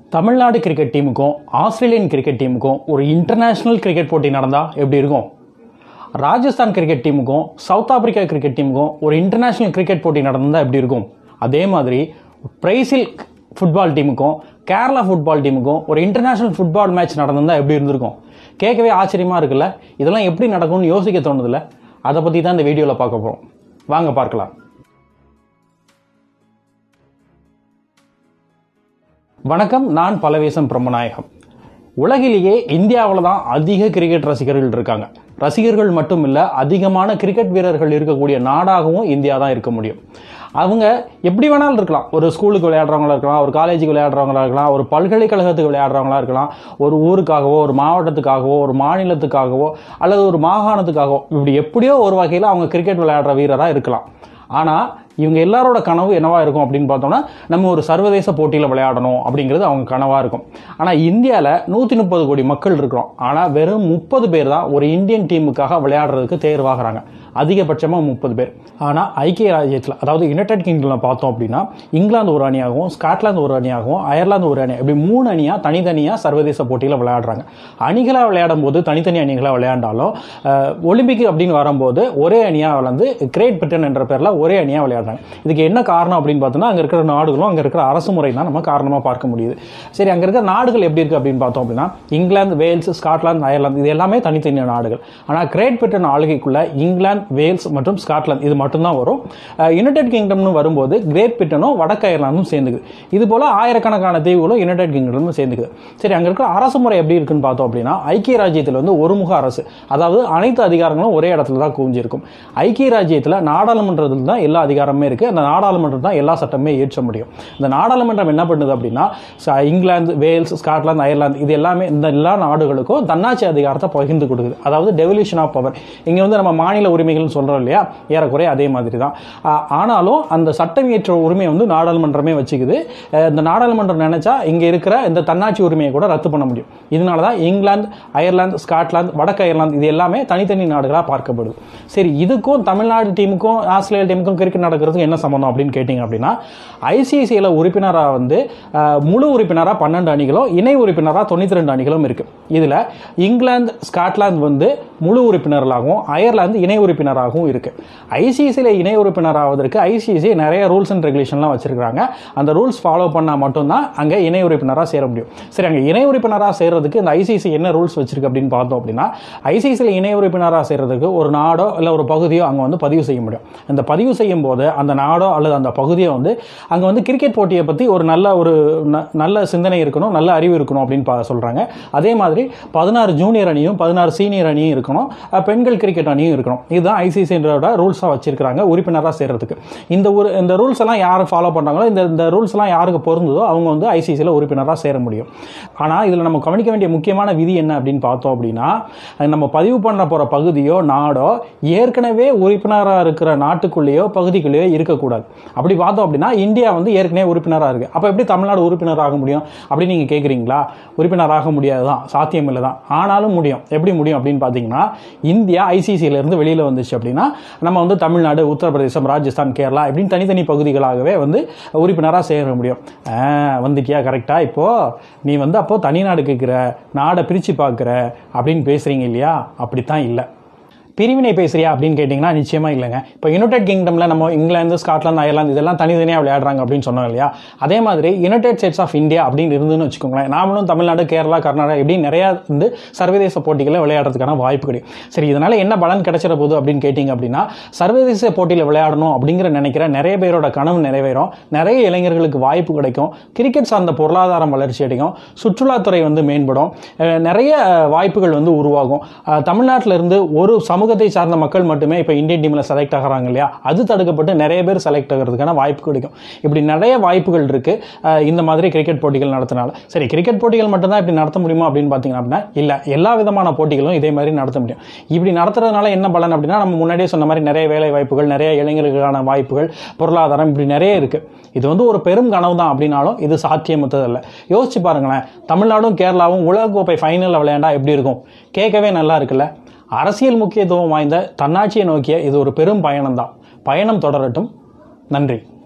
Tamil Nadu cricket டீமுக்கும் Australian cricket டீமுக்கும் ஒரு இன்டர்நேஷனல் கிரிக்கெட் போட்டி நடந்தால் எப்படி இருக்கும் ராஜஸ்தான் கிரிக்கெட் டீமுக்கும் சவுத் ஆப்பிரிக்கா கிரிக்கெட் டீமுக்கும் ஒரு இன்டர்நேஷனல் கிரிக்கெட் போட்டி நடந்தால் எப்படி இருக்கும் அதே மாதிரி பிரேசில் ஃபுட்பால் டீமுக்கும் கேரளா ஃபுட்பால் டீமுக்கும் ஒரு இன்டர்நேஷனல் ஃபுட்பால் மேட்ச் நடந்திருந்தால் எப்படி இருந்திருக்கும் கேட்கவே ஆச்சரியமாக இருக்குல்ல இதெல்லாம் எப்படி நடக்கும்னு யோசிக்க தோணுதில்ல அதை பற்றி தான் இந்த வீடியோவில் பார்க்க போகிறோம் வாங்க பார்க்கலாம் வணக்கம் நான் பலவேசம் பிரம்மநாயகம் உலகிலேயே இந்தியாவில் தான் அதிக கிரிக்கெட் ரசிகர்கள் இருக்காங்க ரசிகர்கள் மட்டும் இல்லை அதிகமான கிரிக்கெட் வீரர்கள் இருக்கக்கூடிய நாடாகவும் இந்தியா தான் இருக்க முடியும் அவங்க எப்படி வேணாலும் இருக்கலாம் ஒரு ஸ்கூலுக்கு விளையாடுறவங்களா இருக்கலாம் ஒரு காலேஜுக்கு விளையாடுறவங்களா இருக்கலாம் ஒரு பல்கலைக்கழகத்துக்கு விளையாடுறவங்களா இருக்கலாம் ஒரு ஊருக்காகவோ ஒரு மாவட்டத்துக்காகவோ ஒரு மாநிலத்துக்காகவோ அல்லது ஒரு மாகாணத்துக்காகவோ இப்படி எப்படியோ ஒரு வகையில் அவங்க கிரிக்கெட் விளையாடுற வீரராக இருக்கலாம் ஆனால் இவங்க எல்லாரோட கனவு என்னவா இருக்கும் அப்படின்னு பார்த்தோம்னா நம்ம ஒரு சர்வதேச போட்டியில் விளையாடணும் அப்படிங்கிறது அவங்க கனவாக இருக்கும் ஆனால் இந்தியாவில் நூற்றி முப்பது கோடி மக்கள் இருக்கிறோம் ஆனால் வெறும் முப்பது பேர் தான் ஒரு இந்தியன் டீமுக்காக விளையாடுறதுக்கு தேர்வாகிறாங்க அதிகபட்சமாக முப்பது பேர் ஆனால் ஐக்கிய ராஜ்யத்தில் அதாவது யுனைடெட் கிங்டமில் பார்த்தோம் அப்படின்னா இங்கிலாந்து ஒரு அணியாகவும் ஸ்காட்லாந்து ஒரு அணியாகவும் அயர்லாந்து ஒரு அணி இப்படி மூணு அணியாக தனித்தனியாக சர்வதேச போட்டியில் விளையாடுறாங்க அணிகளாக விளையாடும் போது தனித்தனி அணிகளாக விளையாண்டாலும் அஹ், ஒலிம்பிக் அப்படின்னு வரும்போது ஒரே அணியாக வந்து கிரேட் பிரிட்டன் என்ற பேரில் ஒரே அணியாக விளையாடுறாங்க இதுக்கு என்ன காரணம் அப்படின்னு பார்த்தோம்னா அங்கே இருக்கிற நாடுகளும் அங்கே இருக்கிற அரசு முறை தான் நம்ம காரணமாக பார்க்க முடியுது சரி அங்கே இருக்கிற நாடுகள் எப்படி இருக்குது அப்படின்னு பார்த்தோம் அப்படின்னா இங்கிலாந்து வேல்ஸ் ஸ்காட்லாந்து அயர்லாந்து இது எல்லாமே தனித்தனி நாடுகள் ஆனால் கிரேட் பிரிட்டன் ஆளுகைக்குள்ள இங்கிலாந்து வேல்ஸ் மற்றும் ஸ்காட்லாந்து இது மட்டும்தான் வரும் அஹ், யுனைடெட் கிங்டம்னு வரும்போது கிரேட் பிரிட்டனும் வடக்கு அயர்லாந்தும் சேர்ந்துக்குது இது போல ஆயிரக்கணக்கான தீவுகளும் யுனைடெட் கிங்டமும் சேர்ந்துக்குது சரி அங்கே இருக்கிற அரசு முறை எப்படி இருக்குன்னு பார்த்தோம் அப்படின்னா ஐக்கிய ராஜ்யத்தில் வந்து ஒருமுக அரசு அதாவது அனைத்து அதிகாரங்களும் ஒரே இடத்துல தான் குவிஞ்சிருக்கும் ஐக்கிய ராஜ்யத்தில் நாடாளுமன்றத்தில் தான் எல்லா அதிகாரமே இருக்கு அந்த நாடாளுமன்றம் தான் எல்லா சட்டமே இயற்ற முடியும் இந்த நாடாளுமன்றம் என்ன பண்ணுது அப்படின்னா ச- இங்கிலாந்து வேல்ஸ் ஸ்காட்லாந்து அயர்லாந்து இது எல்லாமே இந்த எல்லா நாடுகளுக்கும் தன்னாட்சி அதிகாரத்தை பகிர்ந்து கொடுக்குது அதாவது டெவல்யூஷன் ஆஃப் பவர் இங்க வந்து நம்ம மாநில உரிமைகள்னு சொல்றோம் இல்லையா ஏறக்குறைய அதே மாதிரி தான் ஆ- ஆனாலும் அந்த சட்டம் இயற்ற உரிமையை வந்து நாடாளுமன்றமே வச்சுக்குது அஹ் இந்த நாடாளுமன்றம் நினைச்சா இங்க இருக்கிற இந்த தன்னாட்சி உரிமையை கூட ரத்து பண்ண முடியும் இதனால தான் இங்கிலாந்து அயர்லாந்து ஸ்காட்லாந்து வடக்கு அயர்லாந்து இது எல்லாமே தனித்தனி நாடுகளாக பார்க்கப்படுது சரி இதுக்கும் தமிழ்நாடு டீமுக்கும் ஆஸ்திரேலியா டீமுக்கும் கிரிக்கெட் நடக்கிறதுக்கு என்ன சம்பந்தம் அப்படின்னு கேட்டிங்க அப்படின்னா ஐசிசியில் உறுப்பினராக வந்து அஹ், முழு உறுப்பினராக பன்னெண்டு அணிகளும் இணை உறுப்பினராக தொண்ணூற்றி ரெண்டு அணிகளும் இருக்கு இதில் இங்கிலாந்து ஸ்காட்லாந்து வந்து முழு உறுப்பினர்களாகவும் அயர்லாந்து இணை உறுப்பினராகவும் இருக்கு ஐசிசியில் இணை உறுப்பினராவதற்கு ஐசிசி நிறைய ரூல்ஸ் அண்ட் ரெகுலேஷன்லாம் வச்சிருக்காங்க அந்த ரூல்ஸ் ஃபாலோ பண்ணால் மட்டும்தான் அங்கே இணை உறுப்பினராக சேர முடியும் சரி அங்கே இணை உறுப்பினராக சேர்றதுக்கு இந்த ஐசிசி என்ன ரூல்ஸ் வச்சிருக்கு அப்படின்னு பார்த்தோம் அப்படின்னா ஐசிசியில் இணை உறுப்பினராக சேர்றதுக்கு ஒரு நாடோ இல்லை ஒரு பகுதியோ அங்கே வந்து பதிவு செய்ய முடியும் இந்த பதிவு செய்யும் போது அந்த நாடோ அல்லது அந்த பகுதியோ வந்து அங்கே வந்து கிரிக்கெட் போட்டியை பற்றி ஒரு நல்ல ஒரு ந- நல்ல சிந்தனை இருக்கணும் நல்ல அறிவு இருக்கணும் அப்படின்னு பா சொல்கிறாங்க அதே மாதிரி பதினாறு ஜூனியர் அணியும் பதினாறு சீனியர் அணியும் இருக்கணும் அஹ் பெண்கள் கிரிக்கெட் அணியும் இருக்கணும் இதுதான் ஐசிசியோட ரூல்ஸாக வச்சிருக்காங்க உறுப்பினராக சேர்றதுக்கு இந்த ஒரு இந்த ரூல்ஸ் எல்லாம் யார் ஃபாலோ பண்ணுறாங்களோ இந்த இந்த ரூல்ஸ் எல்லாம் யாருக்கு பொருந்ததோ அவங்க வந்து ஐசிசியில் உறுப்பினராக சேர முடியும் ஆனால் இதில் நம்ம கவனிக்க வேண்டிய முக்கியமான விதி என்ன அப்படின்னு பார்த்தோம் அப்படின்னா அது நம்ம பதிவு பண்ண போகிற பகுதியோ நாடோ ஏற்கனவே உறுப்பினராக இருக்கிற நாட்டுக்குள்ளேயோ பகுதிக்குள்ளேயோ இருக்கக்கூடாது அப்படி பார்த்தோம் அப்படின்னா இந்தியா வந்து ஏற்கனவே உறுப்பினராக இருக்குது அப்போ எப்படி தமிழ்நாடு உறுப்பினராக முடியும் அப்படின்னு நீங்கள் கேட்குறீங்களா உறுப்பினராக முடியாது தான் சாத்தியம் இல்லை தான் ஆனாலும் முடியும் எப்படி முடியும் அப்படின்னு பார்த்தீங்கன்னா இந்தியா ஐசிசியில இருந்து வெளியில் வந்துச்சு அப்படின்னா நம்ம வந்து தமிழ்நாடு உத்தரப்பிரதேசம் ராஜஸ்தான் கேரளா இப்படின்னு தனித்தனி பகுதிகளாகவே வந்து உறுப்பினராக சேர முடியும் ஆ, வந்துட்டியா கரெக்டா இப்போ நீ வந்து அப்போ தனிநாடு கேட்குற நாடை பிரித்து பார்க்குற அப்படின்னு பேசுறீங்க இல்லையா அப்படித்தான் இல்லை பிரிவினை பேசுறியா அப்படின்னு கேட்டிங்கன்னா நிச்சயமா இல்லைங்க இப்போ யுனைடெட் கிங்டம்ல நம்ம இங்கிலாந்து ஸ்காட்லாந்து அயர்லாந்து இதெல்லாம் தனித்தனியாக விளையாடுறாங்க அப்படின்னு சொன்னோம் இல்லையா அதே மாதிரி யுனைடெட் ஸ்டேட்ஸ் ஆஃப் இந்தியா அப்படின்னு இருந்துன்னு வச்சுக்கோங்களேன் நாமளும் தமிழ்நாடு கேரளா கர்நாடகா இப்படி நிறைய வந்து சர்வதேச போட்டிகளை விளையாடுறதுக்கான வாய்ப்பு கிடைக்கும் சரி இதனால என்ன பலன் கிடைச்சிட போகுது அப்படின்னு கேட்டிங்க அப்படின்னா சர்வதேச போட்டியில் விளையாடணும் அப்படிங்கிற நினைக்கிற நிறைய பேரோட கனவு நிறைவேறும் நிறைய இளைஞர்களுக்கு வாய்ப்பு கிடைக்கும் கிரிக்கெட் சார்ந்த பொருளாதாரம் வளர்ச்சி அடையும் சுற்றுலாத்துறை வந்து மேம்படும் அஹ் நிறைய அஹ், வாய்ப்புகள் வந்து உருவாகும் அஹ், தமிழ்நாட்டில இருந்து ஒரு சமூகத்தை சார்ந்த மக்கள் மட்டுமே இப்போ இந்தியன் டீமில் செலக்ட் ஆகிறாங்க இல்லையா அது தடுக்கப்பட்டு நிறைய பேர் செலக்ட் ஆகிறதுக்கான வாய்ப்பு கிடைக்கும் இப்படி நிறைய வாய்ப்புகள் இருக்கு அஹ், இந்த மாதிரி கிரிக்கெட் போட்டிகள் நடத்தினால சரி கிரிக்கெட் போட்டிகள் மட்டும்தான் இப்படி நடத்த முடியுமா அப்படின்னு பார்த்தீங்க அப்படின்னா இல்லை எல்லா விதமான போட்டிகளும் இதே மாதிரி நடத்த முடியும் இப்படி நடத்துறதுனால என்ன பலன் அப்படின்னா நம்ம முன்னாடியே சொன்ன மாதிரி நிறைய வேலை வாய்ப்புகள் நிறைய இளைஞர்களுக்கான வாய்ப்புகள் பொருளாதாரம் இப்படி நிறைய இருக்கு இது வந்து ஒரு பெரும் கனவு தான் அப்படின்னாலும் இது சாத்தியமற்றதல்ல யோசிச்சு பாருங்களேன் தமிழ்நாடும் கேரளாவும் உலகக்கோப்பை ஃபைனலில் விளையாண்டா எப்படி இருக்கும் கேட்கவே நல்லா இருக்குல்ல அரசியல் முக்கியத்துவம் வாய்ந்த தன்னாட்சியை நோக்கிய இது ஒரு பெரும் பயணம் தான் பயணம் தொடரட்டும் நன்றி